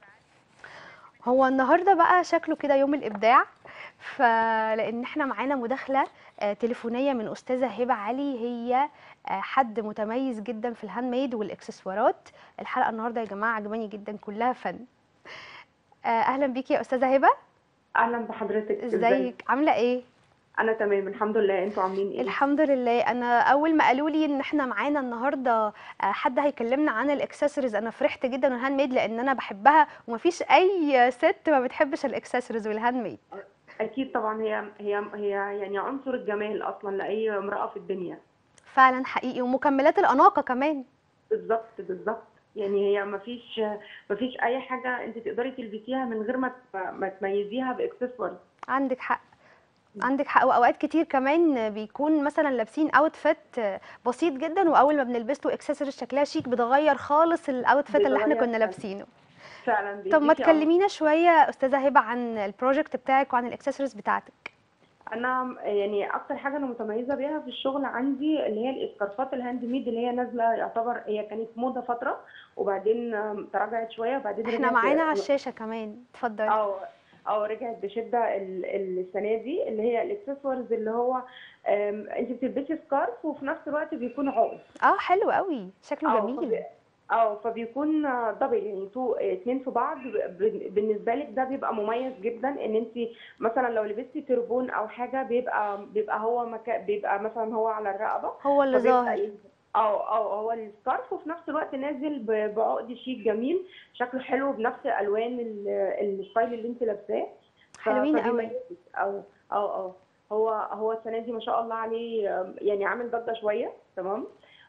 هو النهارده بقى شكله كده يوم الابداع فلان احنا معانا مداخله تليفونيه من استاذه هبه علي هي حد متميز جدا في الهاند ميد والاكسسوارات الحلقه النهارده يا جماعه عجباني جدا كلها فن اهلا بيكي يا استاذه هبه اهلا بحضرتك ازيك عامله ايه انا تمام الحمد لله انتوا عاملين ايه الحمد لله انا اول ما قالوا لي ان احنا معانا النهارده حد هيكلمنا عن الاكسسوارز انا فرحت جدا والهاند ميد لان انا بحبها ومفيش اي ست ما بتحبش الاكسسوارز والهاند ميد اكيد طبعا هي هي هي يعني عنصر الجمال اصلا لاي امراه في الدنيا فعلا حقيقي ومكملات الاناقه كمان بالظبط بالظبط يعني هي ما فيش ما فيش اي حاجه انت تقدري تلبسيها من غير ما ما تميزيها باكسسوارز عندك حق عندك حق واوقات كتير كمان بيكون مثلا لابسين اوتفيت بسيط جدا واول ما بنلبسه اكسسوارز شكلها شيك بتغير خالص الاوتفيت اللي احنا كنا لابسينه فعلا طب ما تكلمينا شويه استاذه هبه عن البروجكت بتاعك وعن الاكسسوارز بتاعتك انا يعني اكتر حاجه انا متميزه بيها في الشغل عندي اللي هي الاسكارفات الهاند ميد اللي هي نازله يعتبر هي كانت موضه فتره وبعدين آم، تراجعت شويه وبعدين احنا رجعت معانا على الشاشة كمان اتفضل او او رجعت بشده ال- ال- السنه دي اللي هي الاكسسوارز اللي هو آم، انت بتلبسي سكارف وفي نفس الوقت بيكون عقد اه حلو قوي شكله اه جميل فبي- اه فبيكون دبل يعني تو اتنين في بعض ب- بالنسبه لك ده بيبقى مميز جدا ان انت مثلا لو لبستي تربون او حاجه بيبقى بيبقى هو مكا بيبقى مثلا هو على الرقبه هو اللي فبيبقى ظاهر ي- اه اه هو السكارف وفي نفس الوقت نازل ب- بعقد شيك جميل شكله حلو بنفس الوان ال- الستايل اللي انت لابساه ف- حلوين قوي فبيميزك. اه اه اه هو هو السنه دي ما شاء الله عليه آم، يعني عامل ضجه شويه تمام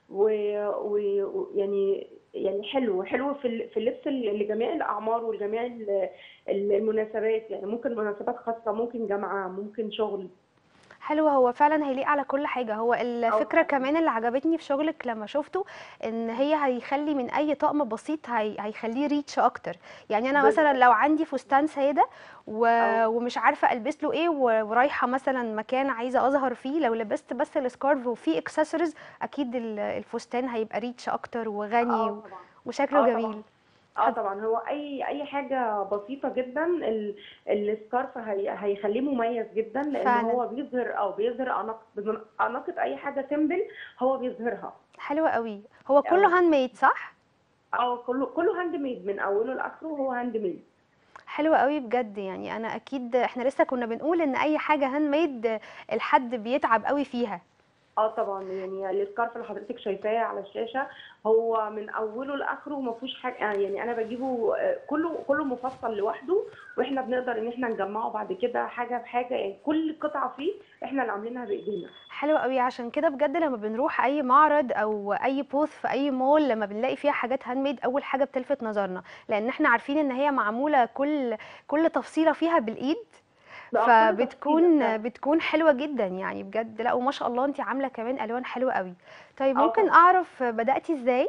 ويعني يعني حلو حلو في ال- في اللبس ال- لجميع الاعمار ولجميع ال- ال- المناسبات يعني ممكن مناسبات خاصه ممكن جامعه ممكن شغل حلو هو فعلا هيليق على كل حاجة هو الفكرة اه كمان اللي عجبتني في شغلك لما شفته ان هي هيخلي من اي طقم بسيط هي هيخليه ريتش اكتر يعني انا مثلا بالظبط لو عندي فستان سادة و... اه ومش عارفة البس له ايه و- ورايحة مثلا مكان عايزة اظهر فيه لو لبست بس السكارف وفيه اكسسوارز اكيد ال- الفستان هيبقى ريتش اكتر وغني اه و... طبعا وشكله اه جميل طبعا اه حد... طبعا هو اي اي حاجه بسيطه جدا ال- السكارف هي هيخليه مميز جدا لان فعلا هو بيظهر او بيظهر اناقه اناقه اي حاجه سيمبل هو بيظهرها حلو قوي هو كله اه هاند ميد صح اه كله كله هاند ميد من اوله لاخره هو هاند ميد حلو قوي بجد يعني انا اكيد احنا لسه كنا بنقول ان اي حاجه هاند ميد الحد بيتعب قوي فيها اه طبعا يعني السكارف اللي حضرتك شايفاه على الشاشه هو من اوله لاخره ما فيهوش حاجه يعني انا بجيبه آه، كله كله مفصل لوحده واحنا بنقدر ان احنا نجمعه بعد كده حاجه بحاجه يعني كل قطعه فيه احنا اللي عاملينها بايدينا حلو قوي عشان كده بجد لما بنروح اي معرض او اي بوث في اي مول لما بنلاقي فيها حاجات هاند ميد اول حاجه بتلفت نظرنا لان احنا عارفين ان هي معموله كل كل تفصيله فيها بالايد بقى كل تفصيله فبتكون فعلا بتكون حلوه جدا يعني بجد لا وما شاء الله انت عامله كمان الوان حلوه قوي طيب اه ممكن طبعا اعرف بداتي ازاي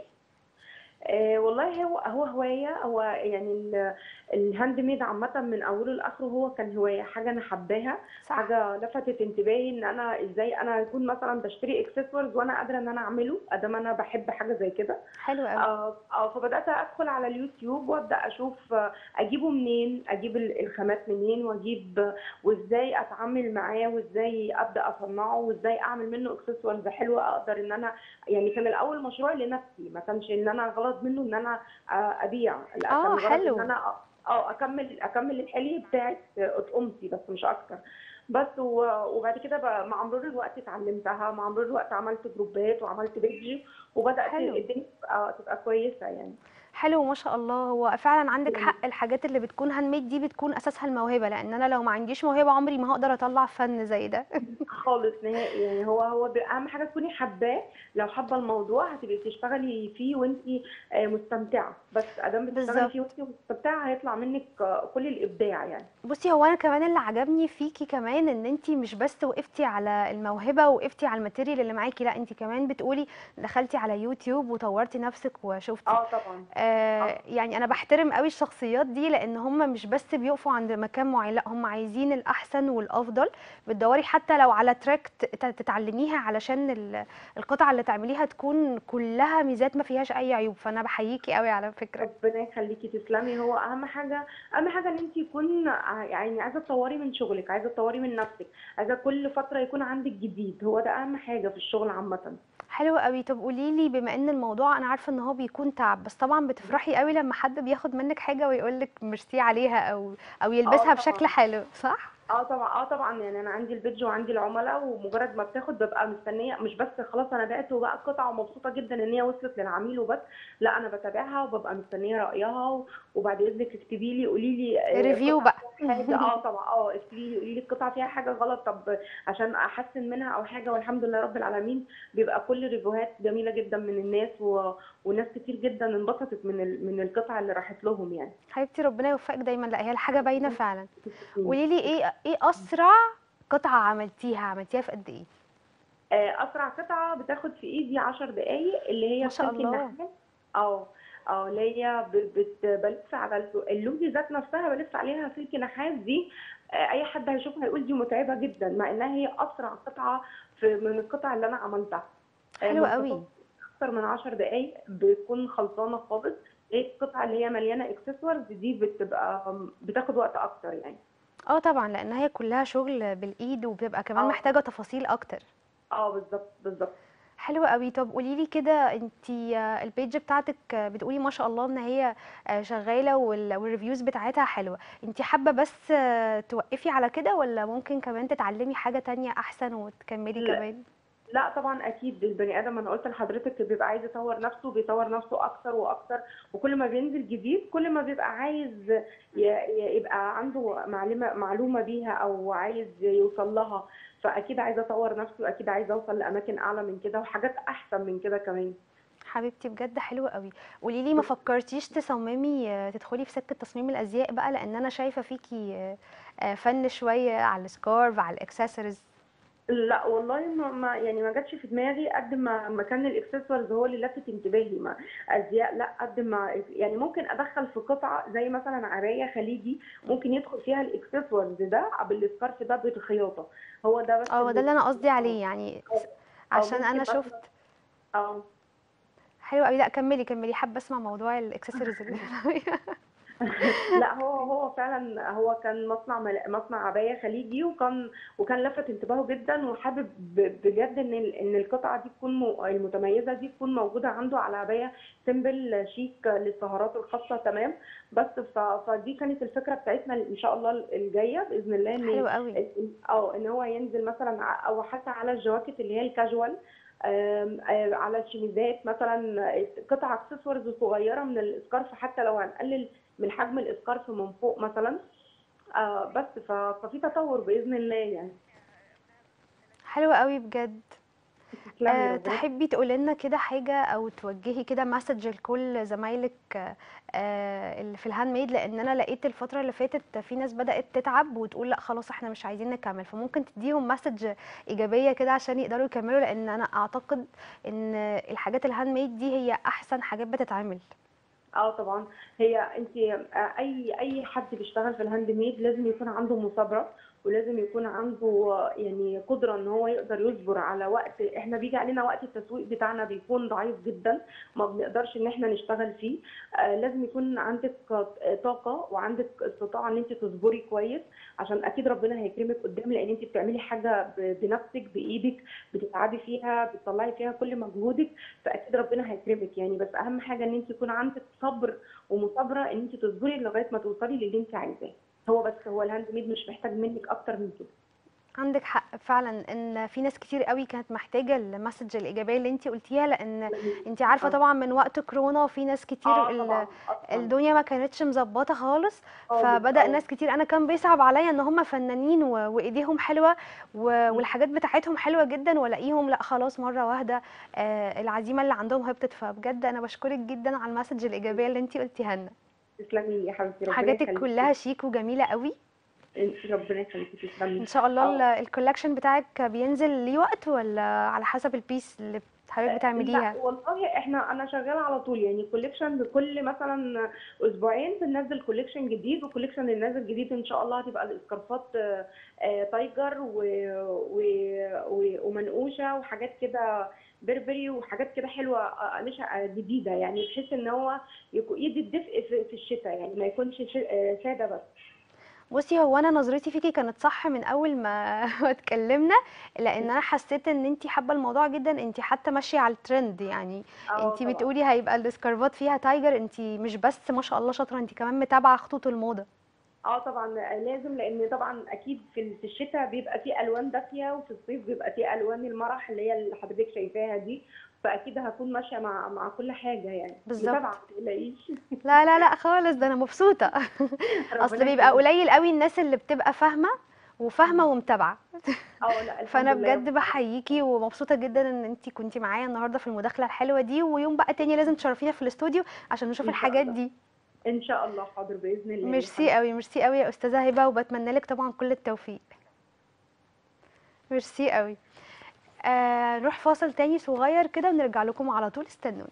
آه والله هو هو هواية هو يعني ال- الهاند ميد عامة من أوله لآخره هو كان هواية حاجة أنا حباها صح حاجة لفتت انتباهي إن أنا إزاي أنا أكون مثلا بشتري إكسسوارز وأنا قادرة إن أنا أعمله أدام أنا بحب حاجة زي كده حلو قوي آه آه، فبدأت أدخل على اليوتيوب وأبدأ أشوف آه، أجيبه منين أجيب ال- الخامات منين وأجيب آه، وإزاي أتعامل معاه وإزاي أبدأ أصنعه وإزاي أعمل منه إكسسوارز حلوة أقدر إن أنا يعني كان الأول مشروع لنفسي ما كانش إن أنا غلط منه إن أنا آه، أبيع لا كان اه غرض إن حلو أنا اه اكمل اكمل الحلي بتاعت اطقمتي بس مش اكتر بس و- وبعد كده بقى مع مرور الوقت اتعلمتها مع مرور الوقت عملت جروبات وعملت بيج وبدات حلو الدنيا تبقى تبقى كويسه يعني حلو ما شاء الله هو فعلا عندك حق الحاجات اللي بتكون هاند ميد دي بتكون اساسها الموهبه لان انا لو ما عنديش موهبه عمري ما هقدر اطلع فن زي ده خالص نهائي يعني هو هو ب- اهم حاجه تكوني حباه لو حابه الموضوع هتبقي بتشتغلي فيه وانت مستمتعه بس ادام بتشتغلي بالظبط فيه وانت مستمتعه هيطلع منك آه، كل الابداع يعني بصي هو انا كمان اللي عجبني فيكي كمان ان انت مش بس وقفتي على الموهبه وقفتي على الماتيريال اللي معاكي لا انت كمان بتقولي دخلتي على يوتيوب وطورتي نفسك وشفتي اه طبعا اه آه يعني انا بحترم قوي الشخصيات دي لان هم مش بس بيقفوا عند مكان معين لا هم عايزين الاحسن والافضل بتدوري حتى لو على تراك ت- ت- تتعلميها علشان ال- القطعه اللي تعمليها تكون كلها ميزات ما فيهاش اي عيوب فانا بحييكي قوي على فكره ربنا يخليكي تسلمي هو اهم حاجه اهم حاجه ان انت يكون ع- يعني عايزه تطوري من شغلك عايزه تطوري من نفسك عايزه كل فتره يكون عندك جديد هو ده اهم حاجه في الشغل عامه حلو قوي طب قولي لي بما ان الموضوع انا عارفه ان هو بيكون تعب بس طبعا بتفرحي قوي لما حد بياخد منك حاجه ويقول لك ميرسي عليها او او اه يلبسها بشكل طبعا حلو صح اه طبعا اه طبعا يعني انا عندي البيدج وعندي العملاء ومجرد ما بتاخد ببقى مستنيه مش بس خلاص انا بعت وبقى القطعه ومبسوطه جدا ان هي وصلت للعميل وبس لا انا بتابعها وببقى مستنيه رايها و- وبعد اذنك اكتبي لي قولي لي آه، ريفيو القطعه بقى فيها حاجه اه طبعا اه اكتبي لي قولي لي القطعه فيها حاجه غلط طب عشان احسن منها او حاجه والحمد لله رب العالمين بيبقى كل ريفيوهات جميله جدا من الناس و... وناس كتير جدا انبسطت من ال... من القطعه اللي راحت لهم يعني حبيبتي ربنا يوفقك دايما لا هي الحاجه باينه فعلا قولي لي ايه ايه اسرع قطعه عملتيها عملتيها في قد ايه آه، اسرع قطعه بتاخد في ايدي 10 دقائق اللي هي ما شاء سلك الله النحاس اه اه اللي هي ب- بت- بلف على ال- اللوبي ذات نفسها بلف عليها سلك نحاس دي آه، اي حد هيشوفها هيقول دي متعبه جدا مع انها هي اسرع قطعه في من القطع اللي انا عملتها آه، حلو ما قوي. بتاخدش اكتر من 10 دقائق بتكون خلصانه خالص هي القطعه اللي هي مليانه اكسسوارز دي بتبقى بتاخد وقت اكتر يعني اه طبعا لان هي كلها شغل بالايد وبتبقى كمان اه. محتاجه تفاصيل اكتر اه بالظبط بالظبط حلو قوي طب قولي لي كده انتي آه، البيج بتاعتك آه، بتقولي ما شاء الله ان هي آه، شغاله وال- والريفيوز بتاعتها حلوه انتي حابه بس آه، توقفي على كده ولا ممكن كمان تتعلمي حاجه تانية احسن وتكملي لا. كمان لا طبعا اكيد البني ادم انا قلت لحضرتك بيبقى عايز يطور نفسه بيطور نفسه اكتر واكتر وكل ما بينزل جديد كل ما بيبقى عايز ي- ي- يبقى عنده معلومه معلومه بيها او عايز يوصل لها فاكيد عايزه اطور نفسي واكيد عايزه اوصل لاماكن اعلى من كده وحاجات احسن من كده كمان حبيبتي بجد حلو قوي قولي لي ما فكرتيش تصممي آه، تدخلي في سكه تصميم الازياء بقى لان انا شايفه فيكي آه، آه، فن شويه على السكارف على الاكسسوارز لا والله ما ما- يعني ما جاتش في دماغي قد ما ما كان الاكسسوارز هو اللي لفت انتباهي ما ازياء لا قد ما يعني ممكن ادخل في قطعه زي مثلا عبايه خليجي ممكن يدخل فيها الاكسسوارز ده بالسكارف ده بالخياطه هو ده بس اه ده اللي انا قصدي عليه يعني أو- عشان ممكن انا بس- شفت اه حلو قوي لا كملي كملي حابه اسمع موضوع الاكسسوارز اللي لا هو هو فعلا هو كان مصنع مل- مصنع عبايه خليجي وكان وكان لفت انتباهه جدا وحابب ب- بجد ان ال- ان القطعه دي تكون م- المتميزه دي تكون موجوده عنده على عبايه سيمبل شيك للسهرات الخاصه تمام بس ف- فدي كانت الفكره بتاعتنا ان شاء الله الجايه باذن الله ان حلو قوي اه ان هو ينزل مثلا ع- او حتى على الجواكت اللي هي الكاجوال آم، آه، على الشميزات مثلا آه، قطع اكسسوارز صغيره من الاسكارف حتى لو هنقلل من حجم الاسكارف من فوق مثلا آه، بس ف- ففي تطور باذن الله يعني حلو قوي بجد تسلمي أه ربنا تحبي تقولي لنا كده حاجه او توجهي كده مسج لكل زمايلك أه اللي في الهاند ميد لان انا لقيت الفتره اللي فاتت في ناس بدات تتعب وتقول لا خلاص احنا مش عايزين نكمل فممكن تديهم مسج ايجابيه كده عشان يقدروا يكملوا لان انا اعتقد ان الحاجات الهاند ميد دي هي احسن حاجات بتتعمل اه طبعا هي انت اي اي حد بيشتغل في الهاند ميد لازم يكون عنده مثابره ولازم يكون عنده آه، يعني قدره ان هو يقدر يصبر على وقت احنا بيجي علينا وقت التسويق بتاعنا بيكون ضعيف جدا ما بنقدرش ان احنا نشتغل فيه آه لازم يكون عندك آه، طاقه وعندك استطاعه ان انت تصبري كويس عشان اكيد ربنا هيكرمك قدام لان انت بتعملي حاجه ب- بنفسك بايدك بتتعبي فيها بتطلعي فيها كل مجهودك فاكيد ربنا هيكرمك يعني بس اهم حاجه ان انت يكون عندك صبر ومثابره ان انت تصبري لغايه ما توصلي للي انت عايزاه هو بس هو الهاند ميد مش محتاج منك اكتر من كده عندك حق فعلا ان في ناس كتير قوي كانت محتاجه المسج الايجابيه اللي انت قلتيها لان انت عارفه آه. طبعا من وقت كورونا في ناس كتير اه ال- طبعا أصلاً. الدنيا ما كانتش مظبطه خالص آه، فبدا آه. ناس كتير انا كان بيصعب عليا ان هم فنانين و- وايديهم حلوه و- والحاجات بتاعتهم حلوه جدا والاقيهم لا خلاص مره واحده آه، العزيمه اللي عندهم هبطت فبجد انا بشكرك جدا على المسج الايجابيه اللي انت قلتيها لنا تسلمي لي يا حبيبتي ربنا حاجاتك يخليكي. كلها شيك وجميله قوي ربنا يخليكي تسلمي ان شاء الله آه. ال- الكولكشن بتاعك بينزل ليه وقت ولا على حسب البيس اللي حضرتك بتعمليها لا والله احنا انا شغاله على طول يعني كوليكشن كل مثلا اسبوعين بننزل كوليكشن جديد والكوليكشن اللي نازل جديد ان شاء الله هتبقى الاسكارفات آه، آه، تايجر و... و... و... ومنقوشه وحاجات كده بربري وحاجات كده حلوه آه، قماشه آه، جديده يعني بحيث ان هو يكون يدي الدفء في, في الشتاء يعني ما يكونش ش... آه، ساده بس بصي هو انا نظرتي فيكي كانت صح من اول ما اتكلمنا لان انا حسيت ان انتي حابه الموضوع جدا انتي حتى ماشيه على الترند يعني آه، انتي طبعاً. بتقولي هيبقى السكارفات فيها تايجر انتي مش بس ما شاء الله شاطره انتي كمان متابعه خطوط الموضه اه طبعا لازم لان طبعا اكيد في في الشتاء بيبقى فيه الوان دافيه وفي الصيف بيبقى فيه الوان المرح اللي هي اللي حضرتك شايفاها دي فاكيد هكون ماشيه مع مع كل حاجه يعني بالظبط. متابعه ما تقلقيش لا لا لا خالص ده انا مبسوطه اصل ربنا بيبقى يخليك. قليل قوي الناس اللي بتبقى فاهمه وفاهمه ومتابعه اه لا الحمد فانا لله بجد بحييكي ومبسوطه جدا ان انتي كنتي معايا النهارده في المداخله الحلوه دي ويوم بقى تاني لازم تشرفينا في الاستوديو عشان نشوف إن شاء الحاجات الله. دي ان شاء الله حاضر باذن الله يا ميرسي حبيبتي. قوي ميرسي قوي يا استاذه هبه وبتمنى لك طبعا كل التوفيق ميرسي قوي آه نروح فاصل تاني صغير كده ونرجع لكم على طول استنوني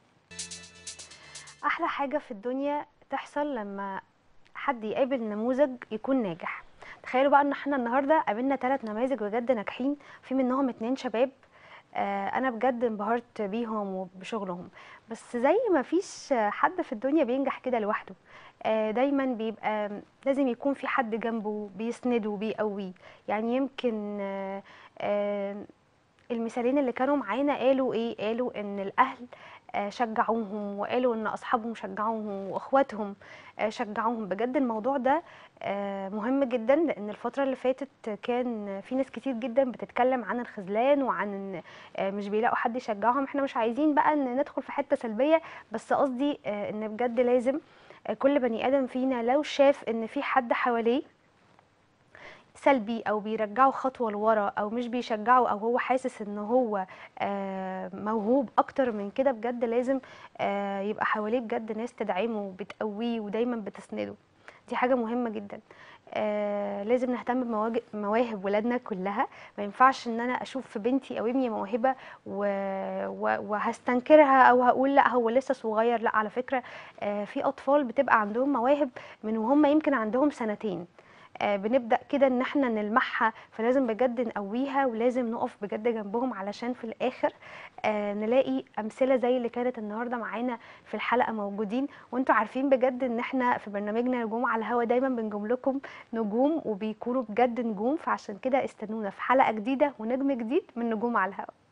احلى حاجه في الدنيا تحصل لما حد يقابل نموذج يكون ناجح تخيلوا بقى ان احنا النهارده قابلنا ثلاث نماذج بجد ناجحين في منهم اتنين شباب آه، انا بجد انبهرت بيهم وبشغلهم بس زي ما فيش حد في الدنيا بينجح كده لوحده آه، دايما بيبقى لازم يكون في حد جنبه بيسنده وبيقويه يعني يمكن آه، آه، المثالين اللي كانوا معانا قالوا ايه قالوا ان الاهل آه، شجعوهم وقالوا ان اصحابهم شجعوهم واخواتهم آه، شجعوهم بجد الموضوع ده آه، مهم جدا لان الفتره اللي فاتت كان في ناس كتير جدا بتتكلم عن الخذلان وعن ان آه، مش بيلاقوا حد يشجعهم احنا مش عايزين بقى ان ندخل في حته سلبيه بس قصدي آه، ان بجد لازم آه، كل بني ادم فينا لو شاف ان في حد حواليه سلبي او بيرجعه خطوه لورا او مش بيشجعه او هو حاسس ان هو آه، موهوب اكتر من كده بجد لازم آه، يبقى حواليه بجد ناس تدعمه وبتقويه ودايما بتسنده دي حاجه مهمه جدا آه لازم نهتم بمواج- بمواهب ولادنا كلها ما ينفعش ان انا اشوف في بنتي او ابني موهبه و... و... وهستنكرها او هقول لا هو لسه صغير لا على فكره آه في اطفال بتبقى عندهم مواهب من وهم يمكن عندهم سنتين آه، بنبدا كده ان احنا نلمعها فلازم بجد نقويها ولازم نقف بجد جنبهم علشان في الاخر آه، نلاقي امثله زي اللي كانت النهارده معانا في الحلقه موجودين وانتوا عارفين بجد ان احنا في برنامجنا نجوم على الهوا دايما بنجيب لكم نجوم وبيكونوا بجد نجوم فعشان كده استنونا في حلقه جديده ونجم جديد من نجوم على الهوا